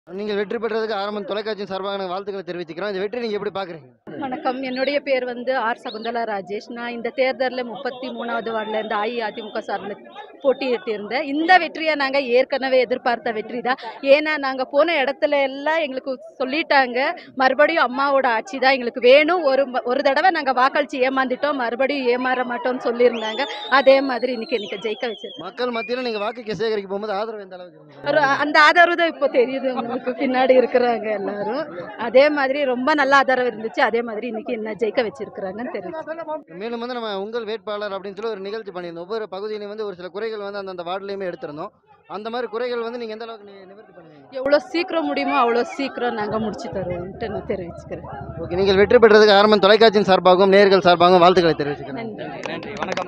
நீங்கள் வெற்றி பெற்றதுக்கு ஆரம்பம் தொலைக்காட்சியின் சார்பாக நாங்கள் வாழ்த்துக்களை தெரிவிச்சுக்கிறோம் இந்த வெற்றி நீங்கள் எப்படி பார்க்குறீங்க வணக்கம் என்னுடைய பேர் வந்து ஆர் சகுந்தலா ராஜேஷ் நான் இந்த தேர்தலில் முப்பத்தி மூணாவது வார்டில் இருந்து அஇஅதிமுக சார்பில் போட்டியிட்டு இருந்தேன் இந்த வெற்றியை நாங்கள் ஏற்கனவே எதிர்பார்த்த வெற்றி தான் ஏன்னா நாங்கள் போன இடத்துல எல்லாம் எங்களுக்கு சொல்லிட்டாங்க மறுபடியும் அம்மாவோட ஆட்சி தான் எங்களுக்கு வேணும் ஒரு ம- ஒரு தடவை நாங்கள் வாக்களித்து ஏமாந்துட்டோம் மறுபடியும் ஏமாற மாட்டோம்னு சொல்லியிருந்தாங்க அதே மாதிரி இன்னைக்கு எனக்கு ஜெயிக்க வச்சிருக்கோம் மக்கள் மத்தியில் நீங்கள் வாக்கு சேகரிக்க போகும்போது ஆதரவு எந்த அளவுக்கு இருந்தது? ஒரு அந்த ஆதரவு தான் இப்போ தெரியுது உங்களுக்கு பின்னாடி இருக்கிறாங்க எல்லாரும் அதே மாதிரி ரொம்ப நல்ல ஆதரவு இருந்துச்சு அதே மாதிரி இன்னைக்கு என்ன ஜெயிக்க வச்சிருக்கிறாங்கன்னு தெரியுது மேலும் வந்து நம்ம உங்கள் வேட்பாளர் அப்படின்னு சொல்லி ஒரு நிகழ்ச்சி பண்ணியிருந்தோம் ஒவ்வொரு பகுதியிலையும் வந்து ஒரு சில குறைகள் வந்து அந்தந்த வார்டுலையுமே எடுத்திருந்தோம் அந்த மாதிரி குறைகள் வந்து நீங்கள் எந்த அளவுக்கு நி- நிவர்த்தி பண்ணுவீங்க எவ்வளோ சீக்கிரம் முடியுமோ அவ்வளோ சீக்கிரம் நாங்கள் முடிச்சு தருவோம்ட்டு நான் தெரிவிச்சுக்கிறேன் ஓகே நீங்கள் வெற்றி பெற்றதுக்கு ஆரம்பம் தொலைக்காட்சியின் சார்பாகவும் நேர்கள் சார்பாகவும் வாழ்த்துக்களை தெரிவிச்சுக்கிறேன் நன்றி நன்றி வணக்கம்